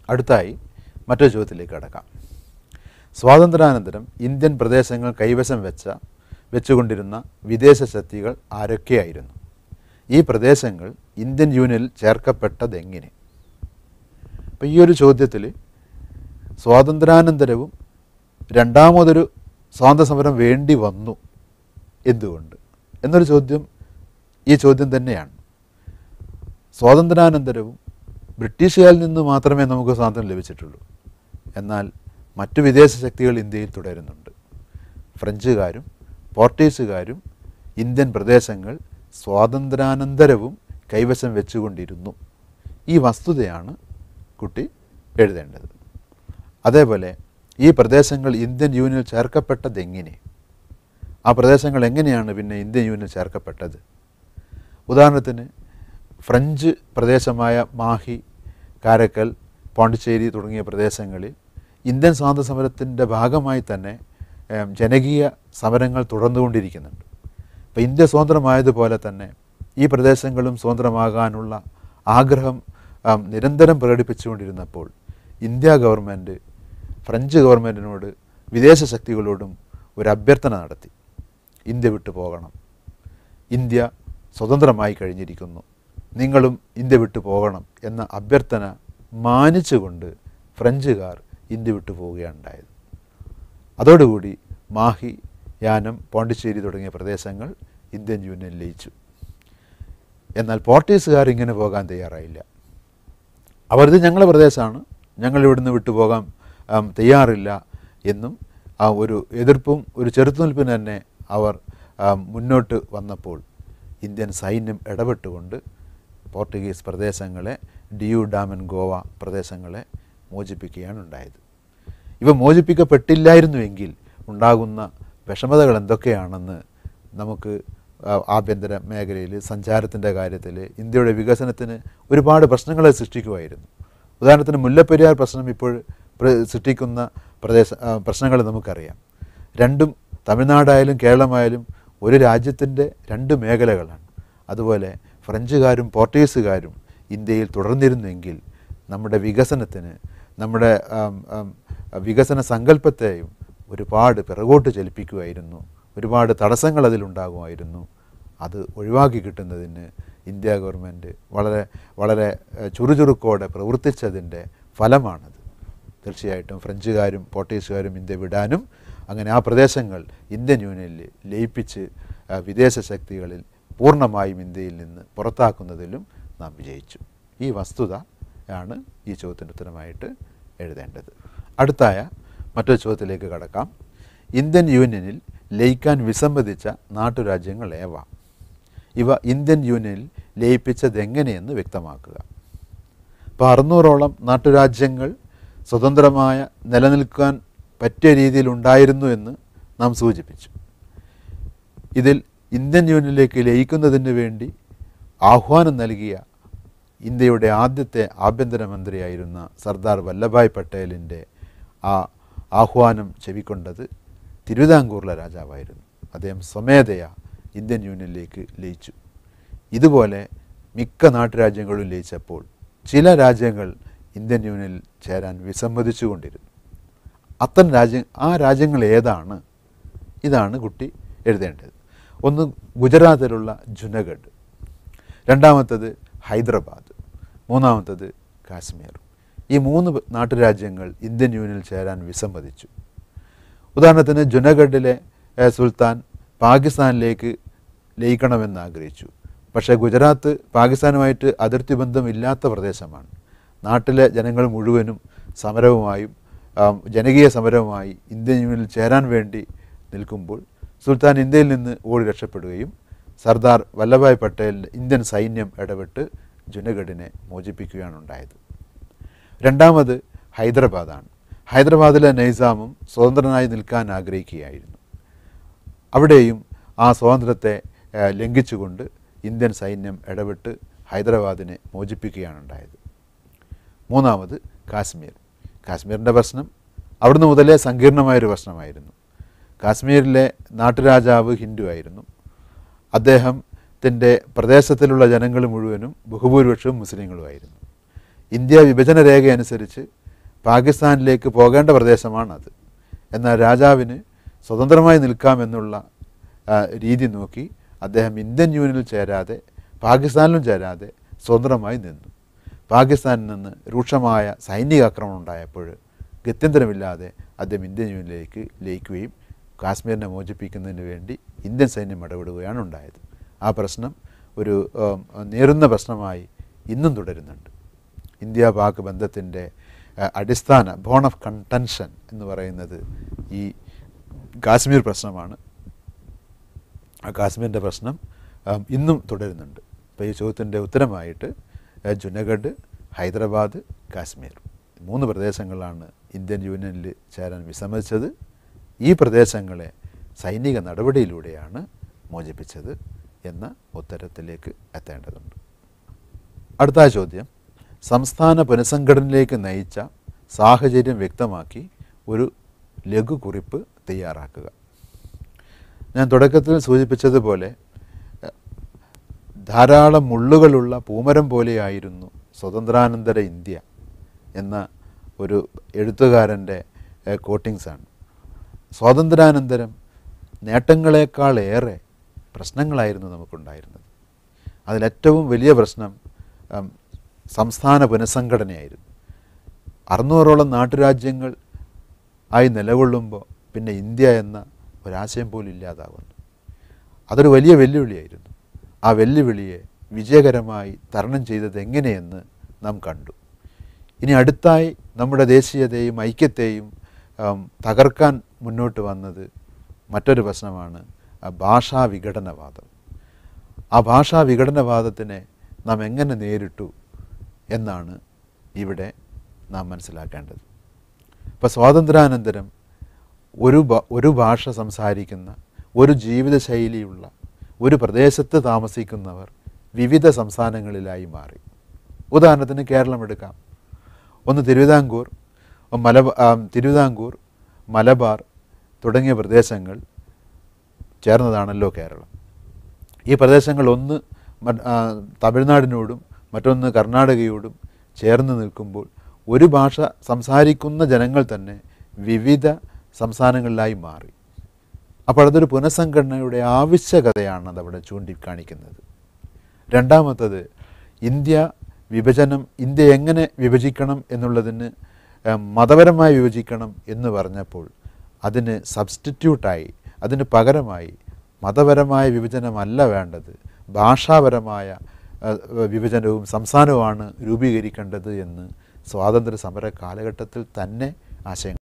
അടുത്തായി മറ്റൊരു ചോദ്യത്തിലേക്ക് കടക്കാം സ്വാതന്ത്ര്യാനന്തരം ഇന്ത്യൻ പ്രദേശങ്ങൾ കൈവശം വെച്ച വെച്ചുകൊണ്ടിരുന്ന വിദേശ ശക്തികൾ ആരൊക്കെയായിരുന്നു ഈ പ്രദേശങ്ങൾ ഇന്ത്യൻ യൂണിയനിൽ ചേർക്കപ്പെട്ടതെങ്ങനെ അപ്പോൾ ഈ ഒരു ചോദ്യത്തിൽ സ്വാതന്ത്ര്യാനന്തരവും രണ്ടാമതൊരു സ്വാതന്ത്ര്യ സമരം വേണ്ടി വന്നു എന്തുകൊണ്ട് എന്നൊരു ചോദ്യം ഈ ചോദ്യം തന്നെയാണ് സ്വാതന്ത്ര്യാനന്തരവും ബ്രിട്ടീഷുകാരിൽ നിന്ന് മാത്രമേ നമുക്ക് സ്വാതന്ത്ര്യം ലഭിച്ചിട്ടുള്ളൂ എന്നാൽ മറ്റു വിദേശ ശക്തികൾ ഇന്ത്യയിൽ തുടരുന്നുണ്ട് ഫ്രഞ്ചുകാരും പോർട്ടീസുകാരും ഇന്ത്യൻ പ്രദേശങ്ങൾ സ്വാതന്ത്ര്യാനന്തരവും കൈവശം വെച്ചുകൊണ്ടിരുന്നു ഈ വസ്തുതയാണ് കുട്ടി എഴുതേണ്ടത് അതേപോലെ ഈ പ്രദേശങ്ങൾ ഇന്ത്യൻ യൂണിയനിൽ ചേർക്കപ്പെട്ടതെങ്ങനെ ആ പ്രദേശങ്ങൾ എങ്ങനെയാണ് പിന്നെ ഇന്ത്യൻ യൂണിയനിൽ ചേർക്കപ്പെട്ടത് ഉദാഹരണത്തിന് ഫ്രഞ്ച് പ്രദേശമായ മാഹി കാരക്കൽ പോണ്ടിച്ചേരി തുടങ്ങിയ പ്രദേശങ്ങളിൽ ഇന്ത്യൻ സ്വാതന്ത്ര്യ സമരത്തിൻ്റെ ഭാഗമായി തന്നെ ഏം, ജനകീയ സമരങ്ങൾ തുടർന്നുകൊണ്ടിരിക്കുന്നുണ്ട് അപ്പോൾ ഇന്ത്യ സ്വതന്ത്രമായതുപോലെ തന്നെ ഈ പ്രദേശങ്ങളും സ്വതന്ത്രമാകാനുള്ള ആഗ്രഹം ആം, നിരന്തരം പ്രകടിപ്പിച്ചുകൊണ്ടിരുന്നപ്പോൾ ഇന്ത്യ ഗവൺമെൻറ് ഫ്രഞ്ച് ഗവൺമെൻറ്റിനോട് വിദേശ ശക്തികളോടും ഒരു അഭ്യർത്ഥന നടത്തി ഇന്ത്യ വിട്ടു പോകണം ഇന്ത്യ സ്വതന്ത്രമായി കഴിഞ്ഞിരിക്കുന്നു നിങ്ങളും ഇന്ത്യ വിട്ടു പോകണം എന്ന അഭ്യർത്ഥന മാനിച്ചുകൊണ്ട് ഫ്രഞ്ചുകാർ ഇന്ത്യ വിട്ടു പോവുകയുണ്ടായത് അതോടുകൂടി മാഹി യാനം പോണ്ടിച്ചേരി തുടങ്ങിയ പ്രദേശങ്ങൾ ഇന്ത്യൻ യൂണിയനിൽ ലയിച്ചു എന്നാൽ പോർട്ടീസുകാർ ഇങ്ങനെ പോകാൻ തയ്യാറായില്ല അവരിത് ഞങ്ങളുടെ പ്രദേശമാണ് ഞങ്ങൾ ഇവിടുന്ന് വിട്ടുപോകാൻ ആം, തയ്യാറില്ല എന്നും ആ ഒരു എതിർപ്പും ഒരു ചെറുത്തുനിൽപ്പിന് തന്നെ അവർ ആം, മുന്നോട്ട് വന്നപ്പോൾ ഇന്ത്യൻ സൈന്യം ഇടപെട്ടുകൊണ്ട് പോർട്ടുഗീസ് പ്രദേശങ്ങളെ ഡിയു ഡാമൻ ഗോവ പ്രദേശങ്ങളെ മോചിപ്പിക്കുകയാണ് ഉണ്ടായത് ഇവ മോചിപ്പിക്കപ്പെട്ടില്ലായിരുന്നുവെങ്കിൽ ഉണ്ടാകുന്ന വിഷമതകൾ എന്തൊക്കെയാണെന്ന് നമുക്ക് ആ, ആഭ്യന്തര മേഖലയിൽ സഞ്ചാരത്തിൻ്റെ കാര്യത്തിൽ ഇന്ത്യയുടെ വികസനത്തിന് ഒരുപാട് പ്രശ്നങ്ങളെ സൃഷ്ടിക്കുമായിരുന്നു ഉദാഹരണത്തിന് മുല്ലപ്പെരിയാർ പ്രശ്നം ഇപ്പോൾ പ്ര- സൃഷ്ടിക്കുന്ന പ്രദേശ ആ, പ്രശ്നങ്ങൾ നമുക്കറിയാം രണ്ടും തമിഴ്നാടായാലും കേരളമായാലും ഒരു രാജ്യത്തിൻ്റെ രണ്ട് മേഖലകളാണ് അതുപോലെ ഫ്രഞ്ചുകാരും പോർട്ടുഗീസുകാരും ഇന്ത്യയിൽ തുടർന്നിരുന്നെങ്കിൽ നമ്മുടെ വികസനത്തിന് നമ്മുടെ ആം, ആം, വികസന സങ്കല്പത്തെയും ഒരുപാട് പിറകോട്ട് ചലിപ്പിക്കുമായിരുന്നു ഒരുപാട് തടസ്സങ്ങൾ അതിലുണ്ടാകുമായിരുന്നു അത് ഒഴിവാക്കി കിട്ടുന്നതിന് ഇന്ത്യ ഗവൺമെൻറ് വളരെ വളരെ ഏഹ്, ചുറുചുറുക്കോടെ പ്രവർത്തിച്ചതിൻ്റെ ഫലമാണത് തീർച്ചയായിട്ടും ഫ്രഞ്ചുകാരും പോർട്ടീസുകാരും ഇന്ത്യ വിടാനും അങ്ങനെ ആ പ്രദേശങ്ങൾ ഇന്ത്യൻ യൂണിയനിൽ ലയിപ്പിച്ച് ആ, വിദേശ ശക്തികളിൽ പൂർണ്ണമായും ഇന്ത്യയിൽ നിന്ന് പുറത്താക്കുന്നതിലും നാം വിജയിച്ചു ഈ വസ്തുത ആണ് ഈ ചോദ്യത്തിൻ്റെ ഉത്തരമായിട്ട് എഴുതേണ്ടത് അടുത്തായ മറ്റൊരു ചോദ്യത്തിലേക്ക് കടക്കാം ഇന്ത്യൻ യൂണിയനിൽ ലയിക്കാൻ വിസമ്മതിച്ച നാട്ടുരാജ്യങ്ങൾ ഏവ ഇവ ഇന്ത്യൻ യൂണിയനിൽ ലയിപ്പിച്ചതെങ്ങനെയെന്ന് വ്യക്തമാക്കുക ഇപ്പോൾ അറുന്നൂറോളം നാട്ടുരാജ്യങ്ങൾ സ്വതന്ത്രമായ നിലനിൽക്കാൻ പറ്റിയ രീതിയിൽ ഉണ്ടായിരുന്നു എന്ന് നാം സൂചിപ്പിച്ചു ഇതിൽ ഇന്ത്യൻ യൂണിയനിലേക്ക് ലയിക്കുന്നതിന് വേണ്ടി ആഹ്വാനം നൽകിയ ഇന്ത്യയുടെ ആദ്യത്തെ ആഭ്യന്തരമന്ത്രിയായിരുന്ന സർദാർ വല്ലഭായ് പട്ടേലിൻ്റെ ആ ആഹ്വാനം ചെവിക്കൊണ്ടത് തിരുവിതാംകൂറിലെ രാജാവായിരുന്നു അദ്ദേഹം സ്വമേധയാ ഇന്ത്യൻ യൂണിയനിലേക്ക് ലയിച്ചു ഇതുപോലെ മിക്ക നാട്ടുരാജ്യങ്ങളും ലയിച്ചപ്പോൾ ചില രാജ്യങ്ങൾ ഇന്ത്യൻ യൂണിയനിൽ ചേരാൻ വിസമ്മതിച്ചുകൊണ്ടിരുന്നു അത്തരം രാജ്യം ആ രാജ്യങ്ങൾ ഏതാണ് ഇതാണ് കുട്ടി എഴുതേണ്ടത് ഒന്ന് ഗുജറാത്തിലുള്ള ജുനഗഡ് രണ്ടാമത്തത് ഹൈദരാബാദ് മൂന്നാമത്തത് കാശ്മീർ ഈ മൂന്ന് നാട്ടുരാജ്യങ്ങൾ ഇന്ത്യൻ യൂണിയനിൽ ചേരാൻ വിസമ്മതിച്ചു ഉദാഹരണത്തിന് ജുനഗഡിലെ ഏഹ്, സുൽത്താൻ പാകിസ്ഥാനിലേക്ക് ലയിക്കണമെന്ന് ആഗ്രഹിച്ചു പക്ഷേ ഗുജറാത്ത് പാകിസ്ഥാനുമായിട്ട് അതിർത്തി ബന്ധമില്ലാത്ത പ്രദേശമാണ് നാട്ടിലെ ജനങ്ങൾ മുഴുവനും സമരവുമായും ആം, ജനകീയ സമരവുമായി ഇന്ത്യൻ യൂണിയനിൽ ചേരാൻ വേണ്ടി നിൽക്കുമ്പോൾ സുൽത്താൻ ഇന്ത്യയിൽ നിന്ന് ഓടി രക്ഷപ്പെടുകയും സർദാർ വല്ലഭായ് പട്ടേലിൻ്റെ ഇന്ത്യൻ സൈന്യം ഇടപെട്ട് ജുനഗഡിനെ മോചിപ്പിക്കുകയാണ് ഉണ്ടായത് രണ്ടാമത് ഹൈദരാബാദാണ് ഹൈദരാബാദിലെ നൈസാമും സ്വതന്ത്രനായി നിൽക്കാൻ ആഗ്രഹിക്കുകയായിരുന്നു അവിടെയും ആ സ്വാതന്ത്ര്യത്തെ ഏഹ്, ലംഘിച്ചുകൊണ്ട് ഇന്ത്യൻ സൈന്യം ഇടപെട്ട് ഹൈദരാബാദിനെ മോചിപ്പിക്കുകയാണ് ഉണ്ടായത് മൂന്നാമത് കാശ്മീർ കാശ്മീരിൻ്റെ പ്രശ്നം അവിടുന്ന് മുതലേ സങ്കീർണമായൊരു പ്രശ്നമായിരുന്നു കാശ്മീരിലെ നാട്ടുരാജാവ് ഹിന്ദു ആയിരുന്നു അദ്ദേഹത്തിൻ്റെ പ്രദേശത്തിലുള്ള ജനങ്ങൾ മുഴുവനും ബഹുഭൂരിപക്ഷവും മുസ്ലിങ്ങളുമായിരുന്നു ഇന്ത്യ വിഭജന രേഖ അനുസരിച്ച് പാകിസ്ഥാനിലേക്ക് പോകേണ്ട പ്രദേശമാണത് എന്നാൽ രാജാവിന് സ്വതന്ത്രമായി നിൽക്കാമെന്നുള്ള ആ, രീതി നോക്കി അദ്ദേഹം ഇന്ത്യൻ യൂണിയനിൽ ചേരാതെ പാകിസ്ഥാനിലും ചേരാതെ സ്വതന്ത്രമായി നിന്നു പാകിസ്ഥാനിൽ നിന്ന് രൂക്ഷമായ സൈനിക ആക്രമണം ഉണ്ടായപ്പോൾ ഗത്യന്തരമില്ലാതെ അദ്ദേഹം ഇന്ത്യൻ യൂണിയനിലേക്ക് ലയിക്കുകയും കാശ്മീരിനെ മോചിപ്പിക്കുന്നതിന് വേണ്ടി ഇന്ത്യൻ സൈന്യം ഇടപെടുകയാണ് ഉണ്ടായത് ആ പ്രശ്നം ഒരു ഉം, നേരുന്ന പ്രശ്നമായി ഇന്നും തുടരുന്നുണ്ട് ഇന്ത്യ പാക് ബന്ധത്തിൻ്റെ അഹ്, അടിസ്ഥാന ബോൺ ഓഫ് കണ്ടൻഷൻ എന്ന് പറയുന്നത് ഈ കാശ്മീർ പ്രശ്നമാണ് ആ കാശ്മീരിൻ്റെ പ്രശ്നം ഉം, ഇന്നും തുടരുന്നുണ്ട് അപ്പോൾ ഈ ചോദ്യത്തിൻ്റെ ഉത്തരമായിട്ട് അഹ്, ജുനഗഡ് ഹൈദരാബാദ് കാശ്മീർ മൂന്ന് പ്രദേശങ്ങളാണ് ഇന്ത്യൻ യൂണിയനിൽ ചേരാൻ വിസമ്മതിച്ചത് ഈ പ്രദേശങ്ങളെ സൈനിക നടപടിയിലൂടെയാണ് മോചിപ്പിച്ചത് എന്ന ഉത്തരത്തിലേക്ക് എത്തേണ്ടതുണ്ട് അടുത്ത ചോദ്യം സംസ്ഥാന പുനഃസംഘടനയിലേക്ക് നയിച്ച സാഹചര്യം വ്യക്തമാക്കി ഒരു ലഘുകുറിപ്പ് തയ്യാറാക്കുക ഞാൻ തുടക്കത്തിൽ സൂചിപ്പിച്ചതുപോലെ എഹ്, ധാരാളം മുള്ളുകളുള്ള പൂമരം പോലെയായിരുന്നു സ്വതന്ത്രാനന്തര ഇന്ത്യ എന്ന ഒരു എഴുത്തുകാരൻ്റെ കോട്ടിങ്സാണ് സ്വാതന്ത്ര്യാനന്തരം നേട്ടങ്ങളെക്കാളേറെ പ്രശ്നങ്ങളായിരുന്നു നമുക്കുണ്ടായിരുന്നത് അതിലേറ്റവും വലിയ പ്രശ്നം ഉം, സംസ്ഥാന പുനഃസംഘടനയായിരുന്നു അറുന്നൂറോളം നാട്ടുരാജ്യങ്ങൾ ആയി നിലകൊള്ളുമ്പോൾ പിന്നെ ഇന്ത്യ എന്ന ഒരാശയം പോലും ഇല്ലാതാവുന്നു അതൊരു വലിയ വെല്ലുവിളിയായിരുന്നു ആ വെല്ലുവിളിയെ വിജയകരമായി തരണം ചെയ്തത് എങ്ങനെയെന്ന് നാം കണ്ടു ഇനി അടുത്തായി നമ്മുടെ ദേശീയതയും ഐക്യത്തെയും ഉം, തകർക്കാൻ മുന്നോട്ട് വന്നത് മറ്റൊരു പ്രശ്നമാണ് ആ ഭാഷാ വിഘടനവാദം ആ ഭാഷാ വിഘടനവാദത്തിനെ നാം എങ്ങനെ നേരിട്ടു എന്നാണ് ഇവിടെ നാം മനസ്സിലാക്കേണ്ടത് ഇപ്പോൾ സ്വാതന്ത്ര്യാനന്തരം ഒരു ഭ- ഒരു ഭാഷ സംസാരിക്കുന്ന ഒരു ജീവിതശൈലിയുള്ള ഒരു പ്രദേശത്ത് താമസിക്കുന്നവർ വിവിധ സംസ്ഥാനങ്ങളിലായി മാറി ഉദാഹരണത്തിന് കേരളം എടുക്കാം ഒന്ന് തിരുവിതാംകൂർ മലബാർ തിരുവിതാംകൂർ മലബാർ തുടങ്ങിയ പ്രദേശങ്ങൾ ചേർന്നതാണല്ലോ കേരളം ഈ പ്രദേശങ്ങൾ ഒന്ന് മ- ആ, തമിഴ്നാടിനോടും മറ്റൊന്ന് കർണാടകയോടും ചേർന്ന് നിൽക്കുമ്പോൾ ഒരു ഭാഷ സംസാരിക്കുന്ന ജനങ്ങൾ തന്നെ വിവിധ സംസ്ഥാനങ്ങളിലായി മാറി അപ്പോൾ അതൊരു പുനഃസംഘടനയുടെ ആവശ്യകതയാണ് അതവിടെ ചൂണ്ടിക്കാണിക്കുന്നത് രണ്ടാമത്തത് ഇന്ത്യ വിഭജനം ഇന്ത്യ എങ്ങനെ വിഭജിക്കണം എന്നുള്ളതിന് ഏഹ്, മതപരമായി വിഭജിക്കണം എന്ന് പറഞ്ഞപ്പോൾ അതിന് സബ്സ്റ്റിറ്റ്യൂട്ടായി അതിന് പകരമായി മതപരമായ വിഭജനമല്ല വേണ്ടത് ഭാഷാപരമായ ഏഹ്, വിഭജനവും സംസ്ഥാനവുമാണ് രൂപീകരിക്കേണ്ടത് എന്ന് സ്വാതന്ത്ര്യ സമര കാലഘട്ടത്തിൽ തന്നെ ആശയം